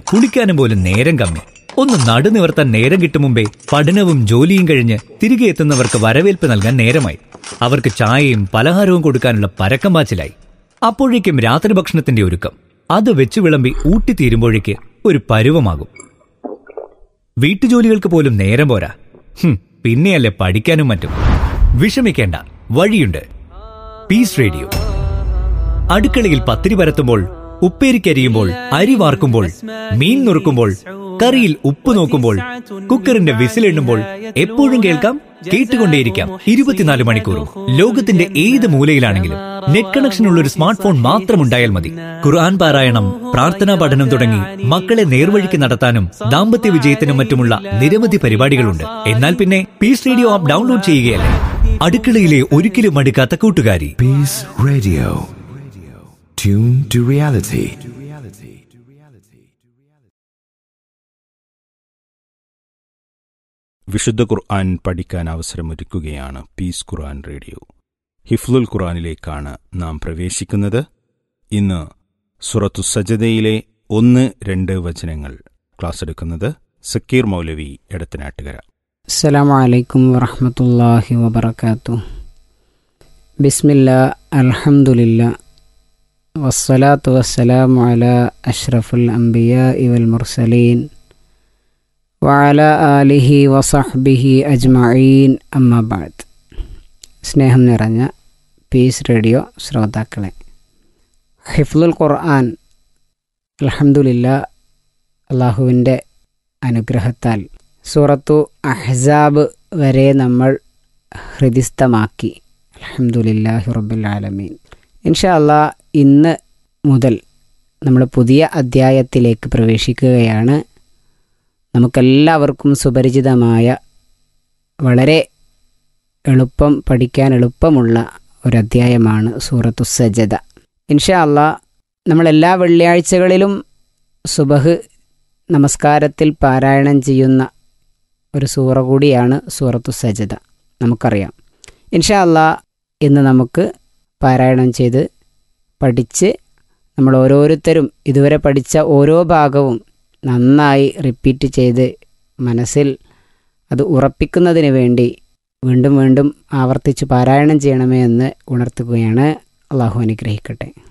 കുളിക്കാനും പോലും നേരം കമ്മി ഒന്ന് നടുനിവർത്താൻ നേരം കിട്ടും മുമ്പേ പഠനവും ജോലിയും കഴിഞ്ഞ് തിരികെ എത്തുന്നവർക്ക് വരവേൽപ്പ് നൽകാൻ നേരമായി അവർക്ക് ചായയും പലഹാരവും കൊടുക്കാനുള്ള പരക്കം പാച്ചിലായി അപ്പോഴേക്കും രാത്രി ഭക്ഷണത്തിന്റെ ഒരുക്കം അത് വെച്ച് വിളമ്പി ഊട്ടിത്തീരുമ്പോഴേക്ക് ഒരു പരുവമാകും വീട്ടുജോലികൾക്ക് പോലും നേരം പോരാ ഹും, പിന്നെയല്ലേ പഠിക്കാനും മറ്റും വിഷമിക്കേണ്ട വഴിയുണ്ട് പീസ് റേഡിയോ അടുക്കളയിൽ പത്തിരി പരത്തുമ്പോൾ ഉപ്പേരിക്കരിയുമ്പോൾ അരി വാർക്കുമ്പോൾ മീൻ നുറുക്കുമ്പോൾ കറിയിൽ ഉപ്പ് നോക്കുമ്പോൾ കുക്കറിന്റെ വിസിലെണ്ണുമ്പോൾ എപ്പോഴും കേൾക്കാം കേട്ടുകൊണ്ടേയിരിക്കാം ഇരുപത്തിനാല് മണിക്കൂറും ലോകത്തിന്റെ ഏത് മൂലയിലാണെങ്കിലും നെറ്റ് കണക്ഷനുള്ള ഒരു സ്മാർട്ട് ഫോൺ മാത്രമുണ്ടായാൽ മതി ഖുർആൻ പാരായണം പ്രാർത്ഥനാ പഠനം തുടങ്ങി മക്കളെ നേർവഴിക്ക് നടത്താനും ദാമ്പത്യ വിജയത്തിനും മറ്റുമുള്ള നിരവധി പരിപാടികളുണ്ട് എന്നാൽ പിന്നെ പീസ് റേഡിയോ ആപ്പ് ഡൗൺലോഡ് ചെയ്യുകയല്ലേ അടുക്കളയിലെ ഒരിക്കലും മടുക്കാത്ത കൂട്ടുകാരി Peace Radio. Tune to reality. വിശുദ്ധ ഖുർആൻ പഠിക്കാൻ അവസരമൊരുക്കുകയാണ് പീസ് ഖുർആൻ റേഡിയോ ഹിഫ്ലുൽ ഖുർആനിലേക്കാണ് നാം പ്രവേശിക്കുന്നത് ഇന്ന് സുറത്തു സജദയിലെ ഒന്ന് രണ്ട് വചനങ്ങൾ ക്ലാസ് എടുക്കുന്നത് സക്കീർ മൗലവി എടത്തനാട്ടുകര السلام عليكم ورحمة الله وبركاته بسم الله الحمد لله والصلاة والسلام على أشرف الأنبياء والمرسلين وعلى آله وصحبه أجمعين أما بعد സ്നേഹം നിറഞ്ഞ പീസ് റേഡിയോ ശ്രോതാക്കളെ ഹിഫ്ലുൽ ഖുർആൻ അൽഹംദുലില്ല അള്ളാഹുവിൻ്റെ അനുഗ്രഹത്താൽ സൂറത്തു അഹ്സാബ് വരെ നമ്മൾ ഹൃദിസ്ഥമാക്കി അലഹമുല്ലാഹി റബ്ബുൽ ആലമീൻ ഇൻഷാ അല്ലാ ഇന്ന് മുതൽ നമ്മൾ പുതിയ അധ്യായത്തിലേക്ക് പ്രവേശിക്കുകയാണ് നമുക്കെല്ലാവർക്കും സുപരിചിതമായ വളരെ എളുപ്പം പഠിക്കാൻ എളുപ്പമുള്ള ഒരധ്യായമാണ് സൂറത്തു സജദ ഇൻഷാ അല്ലാ നമ്മളെല്ലാ വെള്ളിയാഴ്ചകളിലും സുബഹ് നമസ്കാരത്തിൽ പാരായണം ചെയ്യുന്ന ഒരു സൂറ കൂടിയാണ് സൂറത്തു സജദ നമുക്കറിയാം ഇൻഷാ അല്ലാ ഇന്ന് നമുക്ക് പാരായണം ചെയ്ത് പഠിച്ച് നമ്മൾ ഓരോരുത്തരും ഇതുവരെ പഠിച്ച ഓരോ ഭാഗവും നന്നായി റിപ്പീറ്റ് ചെയ്ത് മനസ്സിൽ അത് ഉറപ്പിക്കുന്നതിന് വേണ്ടി വീണ്ടും വീണ്ടും ആവർത്തിച്ച് പാരായണം ചെയ്യണമേ എന്ന് ഉണർത്തുകയാണ് അള്ളാഹു അനുഗ്രഹിക്കട്ടെ